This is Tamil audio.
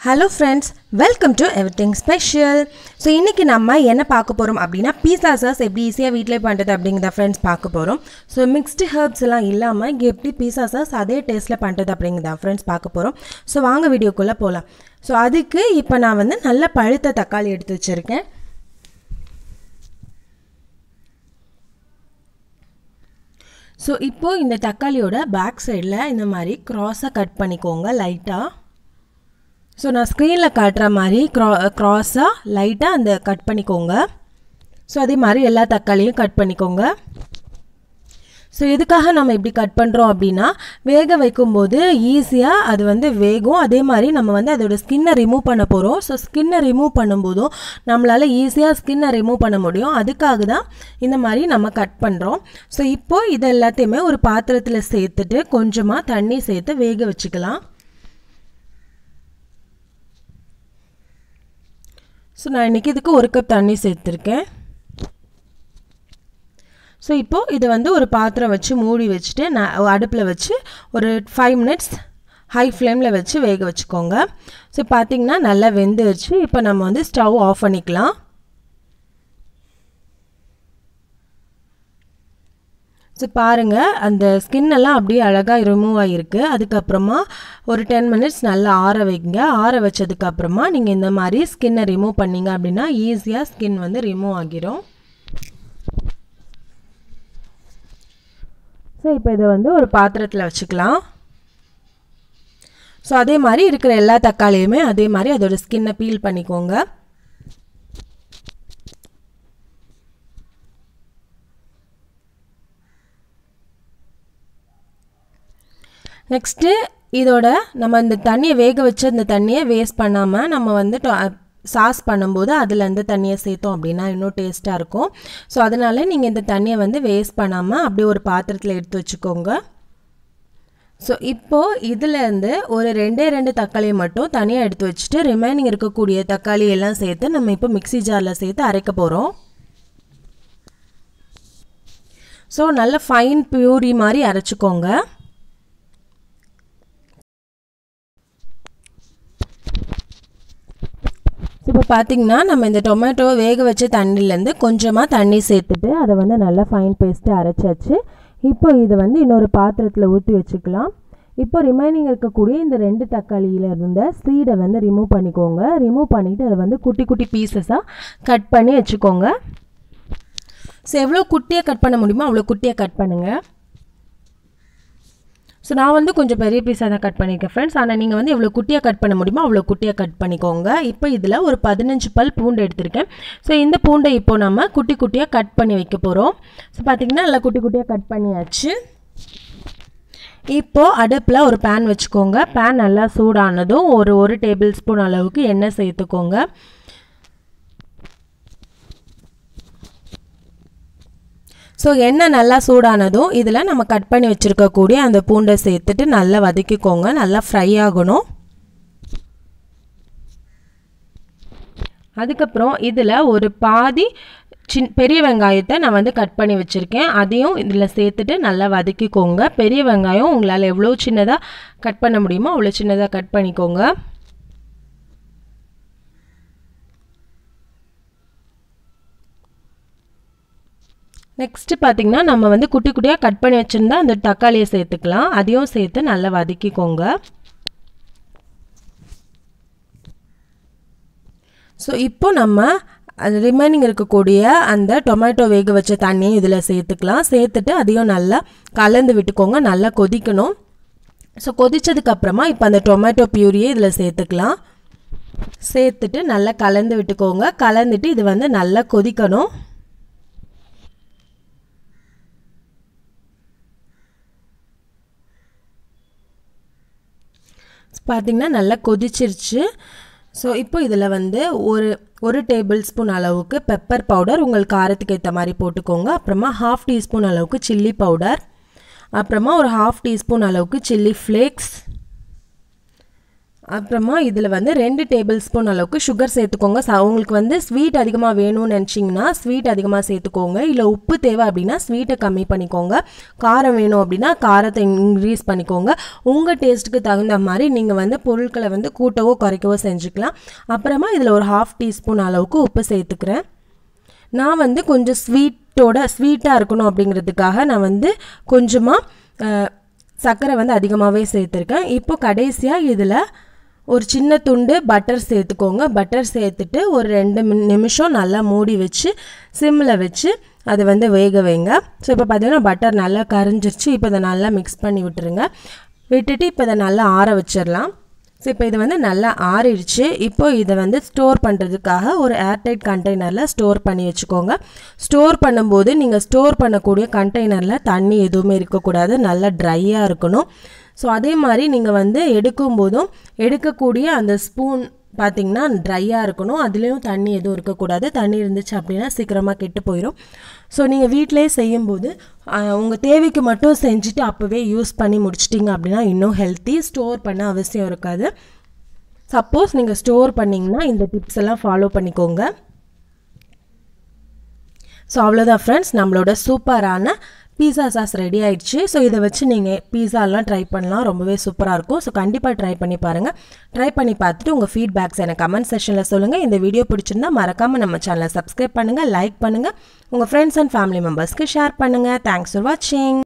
hello friends welcome to everything special so இன்றைக்கி நம்ம என்ன பார்க்க போகிறோம் அப்படின்னா பீஸா சாஸ் எப்படி ஈஸியாக வீட்டிலே பண்ணுறது அப்படிங்கிறத ஃப்ரெண்ட்ஸ் பார்க்க போகிறோம் ஸோ மிக்ஸ்டு ஹர்ப்ஸ் எல்லாம் இல்லாமல் இங்கே எப்படி பீஸா சாஸ் அதே டேஸ்ட்டில் பண்ணுறது அப்படிங்கிறத ஃப்ரெண்ட்ஸ் பார்க்க போகிறோம் ஸோ வாங்க வீடியோக்குள்ளே போகலாம் ஸோ அதுக்கு இப்போ நான் வந்து நல்ல பழுத்த தக்காளி எடுத்து வச்சுருக்கேன் ஸோ இப்போது இந்த தக்காளியோட பேக் சைடில் இந்த மாதிரி க்ராஸாக கட் பண்ணிக்கோங்க லைட்டாக ஸோ நான் ஸ்க்ரீனில் காட்டுற மாதிரி க்ரா க்ராஸாக லைட்டாக அந்த கட் பண்ணிக்கோங்க ஸோ அதே மாதிரி எல்லா தக்காளியும் கட் பண்ணிக்கோங்க ஸோ எதுக்காக நம்ம இப்படி கட் பண்ணுறோம் அப்படின்னா வேக வைக்கும்போது ஈஸியாக அது வந்து வேகும் அதே மாதிரி நம்ம வந்து அதோட ஸ்கின்னை ரிமூவ் பண்ண போகிறோம் ஸோ ஸ்கின்னை ரிமூவ் பண்ணும்போதும் நம்மளால் ஈஸியாக ஸ்கின்னை ரிமூவ் பண்ண முடியும் அதுக்காக தான் இந்த மாதிரி நம்ம கட் பண்ணுறோம் ஸோ இப்போது இது எல்லாத்தையுமே ஒரு பாத்திரத்தில் சேர்த்துட்டு கொஞ்சமாக தண்ணி சேர்த்து வேக வச்சுக்கலாம் ஸோ நான் இன்றைக்கி இதுக்கு ஒரு கப் தண்ணி சேர்த்துருக்கேன் ஸோ இப்போது இதை வந்து ஒரு பாத்திரம் வச்சு மூடி வச்சுட்டு நான் அடுப்பில் வச்சு ஒரு ஃபைவ் மினிட்ஸ் ஹை ஃப்ளேமில் வச்சு வேக வச்சுக்கோங்க ஸோ பார்த்திங்கன்னா நல்லா வெந்துருச்சு இப்போ நம்ம வந்து ஸ்டவ் ஆஃப் பண்ணிக்கலாம் ஸோ பாருங்கள் அந்த ஸ்கின் எல்லாம் அப்படியே அழகாக ரிமூவ் ஆகிருக்கு அதுக்கப்புறமா ஒரு டென் மினிட்ஸ் நல்லா ஆற வைங்க ஆற வச்சதுக்கப்புறமா நீங்கள் இந்த மாதிரி ஸ்கின்னை ரிமூவ் பண்ணிங்க அப்படின்னா ஈஸியாக ஸ்கின் வந்து ரிமூவ் ஆகிரும் ஸோ இப்போ இதை வந்து ஒரு பாத்திரத்தில் வச்சுக்கலாம் ஸோ அதே மாதிரி இருக்கிற எல்லா தக்காளியுமே அதே மாதிரி அதோட ஸ்கின்னை பீல் பண்ணிக்கோங்க நெக்ஸ்ட்டு இதோட நம்ம இந்த தண்ணியை வேக வச்ச இந்த தண்ணியை வேஸ்ட் பண்ணாமல் நம்ம வந்து சாஸ் பண்ணும்போது அதில் இந்த தண்ணியை சேர்த்தோம் அப்படின்னா இன்னும் டேஸ்ட்டாக இருக்கும் ஸோ அதனால் நீங்கள் இந்த தண்ணியை வந்து வேஸ்ட் பண்ணாமல் அப்படியே ஒரு பாத்திரத்தில் எடுத்து வச்சுக்கோங்க ஸோ இப்போது இதிலேருந்து ஒரு ரெண்டே ரெண்டு தக்காளியை மட்டும் தனியாக எடுத்து வச்சுட்டு ரிமைனிங் இருக்கக்கூடிய தக்காளி எல்லாம் சேர்த்து நம்ம இப்போ மிக்சி ஜாரில் சேர்த்து அரைக்க போகிறோம் ஸோ நல்ல ஃபைன் பியூரி மாதிரி அரைச்சிக்கோங்க இப்போ பார்த்திங்கன்னா நம்ம இந்த டொமேட்டோ வேக வச்ச தண்ணியிலேருந்து கொஞ்சமாக தண்ணி சேர்த்துட்டு அதை வந்து நல்லா ஃபைன் பேஸ்ட்டு அரைச்சாச்சு இப்போ இதை வந்து இன்னொரு பாத்திரத்தில் ஊற்றி வச்சுக்கலாம் இப்போ ரிமைனிங் இருக்கக்கூடிய இந்த ரெண்டு தக்காளியில் இருந்த சீடை வந்து ரிமூவ் பண்ணிக்கோங்க ரிமூவ் பண்ணிவிட்டு அதை வந்து குட்டி குட்டி பீசஸாக கட் பண்ணி வச்சுக்கோங்க ஸோ எவ்வளோ குட்டியாக கட் பண்ண முடியுமோ அவ்வளோ குட்டியாக கட் பண்ணுங்கள் ஸோ நான் வந்து கொஞ்சம் பெரிய பீஸாக தான் கட் பண்ணியிருக்கேன் ஃப்ரெண்ட்ஸ் ஆனால் நீங்கள் வந்து எவ்வளோ குட்டியாக கட் பண்ண முடியுமோ அவ்வளோ குட்டியாக கட் பண்ணிக்கோங்க இப்போ இதில் ஒரு பதினஞ்சு பல் பூண்டு எடுத்திருக்கேன் ஸோ இந்த பூண்டை இப்போ நம்ம குட்டி குட்டியாக கட் பண்ணி வைக்க போகிறோம் ஸோ பார்த்திங்கன்னா நல்லா குட்டி குட்டியாக கட் பண்ணியாச்சு இப்போது அடுப்பில் ஒரு பேன் வச்சுக்கோங்க பேன் நல்லா சூடானதும் ஒரு ஒரு டேபிள் ஸ்பூன் அளவுக்கு எண்ணெய் சேர்த்துக்கோங்க ஸோ எண்ணெய் நல்லா சூடானதும் இதில் நம்ம கட் பண்ணி வச்சுருக்கக்கூடிய அந்த பூண்டை சேர்த்துட்டு நல்லா வதக்கிக்கோங்க நல்லா ஃப்ரை ஆகணும் அதுக்கப்புறம் இதில் ஒரு பாதி சின் பெரிய வெங்காயத்தை நான் வந்து கட் பண்ணி வச்சுருக்கேன் அதையும் இதில் சேர்த்துட்டு நல்லா வதக்கிக்கோங்க பெரிய வெங்காயம் உங்களால் எவ்வளோ சின்னதாக கட் பண்ண முடியுமோ அவ்வளோ சின்னதாக கட் பண்ணிக்கோங்க நெக்ஸ்ட்டு பார்த்திங்கன்னா நம்ம வந்து குட்டி குட்டியாக கட் பண்ணி வச்சுருந்தா அந்த தக்காளியை சேர்த்துக்கலாம் அதையும் சேர்த்து நல்லா வதக்கிக்கோங்க ஸோ இப்போ நம்ம அது ரிமைனிங் இருக்கக்கூடிய அந்த டொமேட்டோ வேக வச்ச தண்ணியும் இதில் சேர்த்துக்கலாம் சேர்த்துட்டு அதையும் நல்லா கலந்து விட்டுக்கோங்க நல்லா கொதிக்கணும் ஸோ கொதித்ததுக்கப்புறமா இப்போ அந்த டொமேட்டோ பியூரியை இதில் சேர்த்துக்கலாம் சேர்த்துட்டு நல்லா கலந்து விட்டுக்கோங்க கலந்துட்டு இது வந்து நல்லா கொதிக்கணும் பார்த்திங்கன்னா நல்லா கொதிச்சிருச்சு ஸோ இப்போ இதில் வந்து ஒரு ஒரு டேபிள் ஸ்பூன் அளவுக்கு பெப்பர் பவுடர் உங்கள் காரத்துக்கு ஏற்ற மாதிரி போட்டுக்கோங்க அப்புறமா ஹாஃப் டீஸ்பூன் அளவுக்கு சில்லி பவுடர் அப்புறமா ஒரு ஹாஃப் டீஸ்பூன் அளவுக்கு சில்லி ஃப்ளேக்ஸ் அப்புறமா இதில் வந்து ரெண்டு டேபிள் ஸ்பூன் அளவுக்கு சுகர் சேர்த்துக்கோங்க ச உங்களுக்கு வந்து ஸ்வீட் அதிகமாக வேணும்னு நினச்சிங்கன்னா ஸ்வீட் அதிகமாக சேர்த்துக்கோங்க இல்லை உப்பு தேவை அப்படின்னா ஸ்வீட்டை கம்மி பண்ணிக்கோங்க காரம் வேணும் அப்படின்னா காரத்தை இன்க்ரீஸ் பண்ணிக்கோங்க உங்கள் டேஸ்ட்டுக்கு தகுந்த மாதிரி நீங்கள் வந்து பொருட்களை வந்து கூட்டவோ குறைக்கவோ செஞ்சுக்கலாம் அப்புறமா இதில் ஒரு ஹாஃப் டீஸ்பூன் அளவுக்கு உப்பு சேர்த்துக்கிறேன் நான் வந்து கொஞ்சம் ஸ்வீட்டோட ஸ்வீட்டாக இருக்கணும் அப்படிங்கிறதுக்காக நான் வந்து கொஞ்சமாக சர்க்கரை வந்து அதிகமாகவே சேர்த்துருக்கேன் இப்போ கடைசியாக இதில் ஒரு சின்ன துண்டு பட்டர் சேர்த்துக்கோங்க பட்டர் சேர்த்துட்டு ஒரு ரெண்டு மின் நிமிஷம் நல்லா மூடி வச்சு சிம்மில் வச்சு அதை வந்து வேக வைங்க ஸோ இப்போ பார்த்தீங்கன்னா பட்டர் நல்லா கரைஞ்சிருச்சு இப்போ இதை நல்லா மிக்ஸ் பண்ணி விட்டுருங்க விட்டுட்டு இப்போ இதை நல்லா ஆற வச்சிடலாம் ஸோ இப்போ இது வந்து நல்லா ஆறிடுச்சு இப்போ இதை வந்து ஸ்டோர் பண்ணுறதுக்காக ஒரு ஏர்டைட் கண்டெய்னரில் ஸ்டோர் பண்ணி வச்சுக்கோங்க ஸ்டோர் பண்ணும்போது நீங்கள் ஸ்டோர் பண்ணக்கூடிய கண்டெய்னரில் தண்ணி எதுவுமே இருக்கக்கூடாது நல்லா ட்ரையாக இருக்கணும் ஸோ அதே மாதிரி நீங்கள் வந்து எடுக்கும்போதும் எடுக்கக்கூடிய அந்த ஸ்பூன் பார்த்திங்கன்னா ட்ரையாக இருக்கணும் அதுலேயும் தண்ணி எதுவும் இருக்கக்கூடாது தண்ணி இருந்துச்சு அப்படின்னா சீக்கிரமாக கெட்டு போயிடும் ஸோ நீங்கள் வீட்டிலே செய்யும்போது உங்கள் தேவைக்கு மட்டும் செஞ்சுட்டு அப்போவே யூஸ் பண்ணி முடிச்சிட்டிங்க அப்படின்னா இன்னும் ஹெல்த்தி ஸ்டோர் பண்ண அவசியம் இருக்காது சப்போஸ் நீங்கள் ஸ்டோர் பண்ணிங்கன்னா இந்த டிப்ஸ் எல்லாம் ஃபாலோ பண்ணிக்கோங்க ஸோ அவ்வளோதான் ஃப்ரெண்ட்ஸ் நம்மளோட சூப்பரான பீஸா சாஸ் ரெடி ஆயிடுச்சு ஸோ இதை வச்சு நீங்கள் பீஸாலாம் ட்ரை பண்ணலாம் ரொம்பவே சூப்பராக இருக்கும் ஸோ கண்டிப்பாக ட்ரை பண்ணி பாருங்கள் ட்ரை பண்ணி பார்த்துட்டு உங்கள் ஃபீட்பேக்ஸ் எனக்கு கமெண்ட் செஷனில் சொல்லுங்கள் இந்த வீடியோ பிடிச்சிருந்தா மறக்காமல் நம்ம சேனலை சப்ஸ்கிரைப் பண்ணுங்கள் லைக் பண்ணுங்கள் உங்கள் ஃப்ரெண்ட்ஸ் அண்ட் ஃபேமிலி மெம்பர்ஸ்க்கு ஷேர் பண்ணுங்கள் தேங்க்ஸ் ஃபார் வாட்சிங்